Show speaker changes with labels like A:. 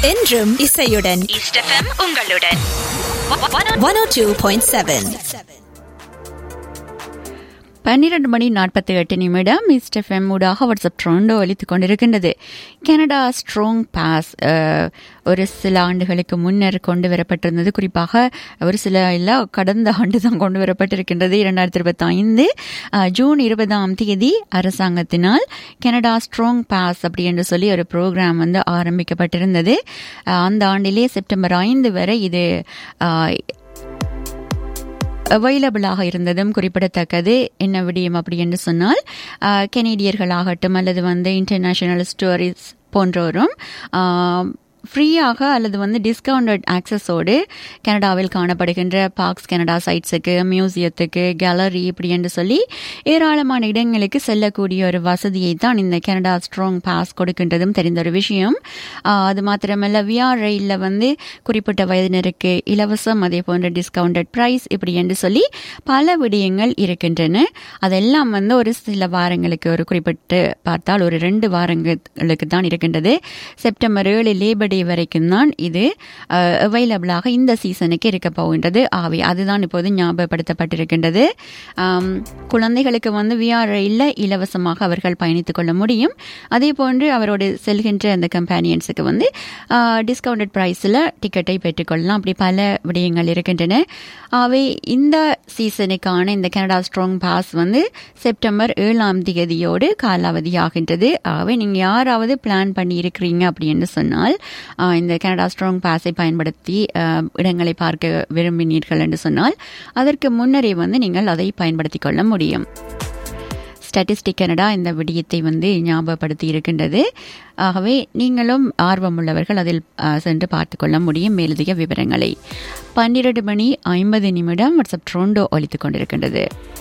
A: என்றும் இசையுடன்
B: east FM உங்களுடன்
A: one O two point seven
C: பன்னிரண்டு மணி நாற்பத்தி எட்டு நிமிடம் மிஸ்ட் எஃப்எம் ஊடாக வாட்ஸ்அப் ட்ரோண்டோ அளித்துக் கொண்டிருக்கின்றது கனடா ஸ்ட்ராங் பாஸ் ஒரு சில ஆண்டுகளுக்கு முன்னர் கொண்டு வரப்பட்டிருந்தது குறிப்பாக ஒரு சில இல்லை கடந்த ஆண்டு தான் கொண்டு வரப்பட்டிருக்கின்றது இரண்டாயிரத்தி இருபத்தி ஐந்து ஜூன் இருபதாம் தேதி அரசாங்கத்தினால் கனடா ஸ்ட்ராங் பாஸ் அப்படி என்று சொல்லி ஒரு ப்ரோக்ராம் வந்து ஆரம்பிக்கப்பட்டிருந்தது அஹ், அந்த ஆண்டிலே செப்டம்பர் ஐந்து வரை இது அஹ், அவைலபிளாக இருந்ததும் குறிப்பிடத்தக்கது என்ன விடியும் அப்படி என்று சொன்னால் ஆஹ், கெனடியர்களாகட்டும் அல்லது வந்து இன்டர்நேஷனல் ஸ்டோரிஸ் போன்றோரும் ஆஹ், ஃப்ரீயாக அல்லது வந்து டிஸ்கவுண்டட் ஆக்சஸோடு கனடாவில் காணப்படுகின்ற பார்க்ஸ் கனடா சைட்ஸுக்கு மியூசியத்துக்கு கேலரி இப்படி என்று சொல்லி ஏராளமான இடங்களுக்கு செல்லக்கூடிய ஒரு வசதியை தான் இந்த கனடா ஸ்ட்ராங் பாஸ் கொடுக்கின்றதும் தெரிந்த ஒரு விஷயம் ஆஹ், அது மாத்திரமல்ல விஆர் ரயிலில் வந்து குறிப்பிட்ட வயதினருக்கு இலவசம் அதே போன்ற டிஸ்கவுண்டட் ப்ரைஸ் இப்படி என்று சொல்லி பல விடயங்கள் இருக்கின்றன அதெல்லாம் வந்து ஒரு சில வாரங்களுக்கு ஒரு குறிப்பிட்டு பார்த்தால் ஒரு ரெண்டு வாரங்களுக்கு தான் இருக்கின்றது செப்டம்பர் ஏழு லேபர் டே வரைக்கும் தான் இது அவைலபிளாக இந்த சீசனுக்கு இருக்க போகின்றது ஆகவே அதுதான் இப்போது ஞாபகப்படுத்தப்பட்டிருக்கின்றது ஆம், குழந்தைகளுக்கு வந்து விஆர் ரயிலில் இலவசமாக அவர்கள் பயணித்துக் கொள்ள முடியும் அதே போன்று அவரோடு செல்கின்ற அந்த கம்பேனியன்ஸுக்கு வந்து டிஸ்கவுண்டட் ப்ரைஸில் டிக்கெட்டை பெற்றுக்கொள்ளலாம் அப்படி பல விடயங்கள் இருக்கின்றன ஆகவே இந்த சீசனுக்கான இந்த கனடா ஸ்ட்ராங் பாஸ் வந்து செப்டம்பர் ஏழாம் தேதியோடு காலாவதியாகின்றது ஆகவே நீங்கள் யாராவது பிளான் பண்ணி இருக்கிறீங்க அப்படின்னு சொன்னால் ஆஹ், இந்த கனடா ஸ்ட்ராங் பாஸை பயன்படுத்தி ஆஹ், இடங்களை பார்க்க விரும்பினீர்கள் என்று சொன்னால் அதற்கு முன்னரே வந்து நீங்கள் அதை பயன்படுத்திக் கொள்ள முடியும் ஸ்டாட்டிஸ்டிக் கனடா இந்த விடயத்தை வந்து ஞாபகப்படுத்தி இருக்கின்றது ஆகவே நீங்களும் ஆர்வமுள்ளவர்கள் அதில் ஆ, சென்று பார்த்துக்கொள்ள முடியும் மேலதிக விவரங்களை பன்னிரண்டு மணி ஐம்பது நிமிடம் வாட்ஸ்அப் ட்ரோண்டோ ஒலித்துக் கொண்டிருக்கின்றது